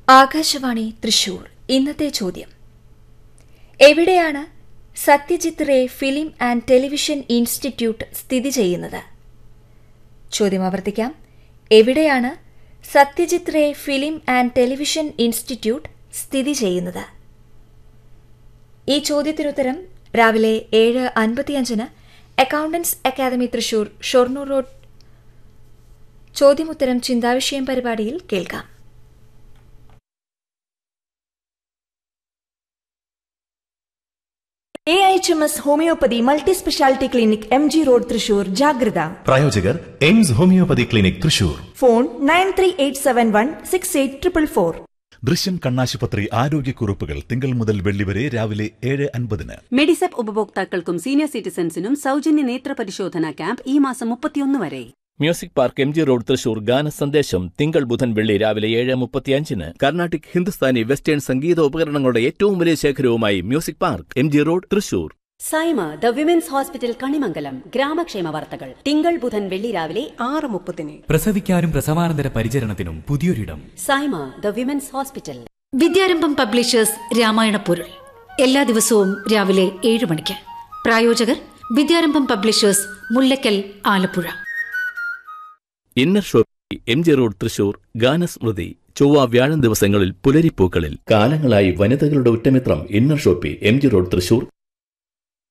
ആകാശവാണി തൃശൂർ ഇന്നത്തെ ചോദ്യം എവിടെയാണ് Satyajit Ray film and television institute സ്ഥിതി ചെയ്യുന്നത് ചോദ്യം ആവർത്തിക്കാം എവിടെയാണ് Satyajit Ray film and television institute സ്ഥിതി ചെയ്യുന്നത് ഈ ചോദ്യത്തിനുത്തരം രാവിലെ ഏഴ് അൻപത്തിയഞ്ചിന് accountants academy Thrissur Shoranur road ചോദ്യമുത്തരം ചിന്താവിഷയം പരിപാടിയിൽ കേൾക്കാം A H M S homoeopathy multi speciality clinic M G road Thrissur ജാഗ്രത പ്രായോജകർ AIMS homoeopathy clinic Thrissur phone nine three eight seven one six eight triple four Drishyam കണ്ണാശുപത്രി ആരോഗ്യക്കുറിപ്പുകൾ തിങ്കൾ മുതൽ വെള്ളി വരെ രാവിലെ ഏഴ് അൻപതിന് മെഡിസെപ്പ് ഉപഭോക്താക്കൾക്കും സീനിയർ സിറ്റിസൺസിനും സൗജന്യ നേത്ര പരിശോധനാ ക്യാമ്പ് ഈ മാസം മുപ്പത്തിയൊന്ന് വരെ music park M G road Thrissur ഗാന സന്ദേശം തിങ്കൾ ബുധൻ വെള്ളി രാവിലെ ഏഴ് മുപ്പത്തിയഞ്ചിന് കർണാട്ടിക് ഹിന്ദുസ്ഥാനി വെസ്റ്റേൺ സംഗീത ഉപകരണങ്ങളുടെ ഏറ്റവും വലിയ ശേഖരവുമായി music park M G road Thrissur Saima the women's hospital Kanimangalam ഗ്രാമക്ഷേമ വാർത്തകൾ തിങ്കൾ ബുധൻ വെള്ളി രാവിലെ ആറ് മുപ്പതിന് പ്രസവിക്കാനും പ്രസവാനന്തര പരിചരണത്തിനും പുതിയൊരിടം Saima the women's hospital Vidyarambham publishers Ramayana പൊരുൾ എല്ലാ ദിവസവും രാവിലെ ഏഴ് മണിക്ക് പ്രായോജകർ Vidyarambham publishers Mullakkal Alappuzha inner shoppe M G road Thrissur ഗാനസ്മൃതി ചൊവ്വ വ്യാഴം ദിവസങ്ങളിൽ പുലരിപ്പൂക്കളിൽ കാലങ്ങളായി വനിതകളുടെ ഉറ്റമിത്രം inner shoppe M G road Thrissur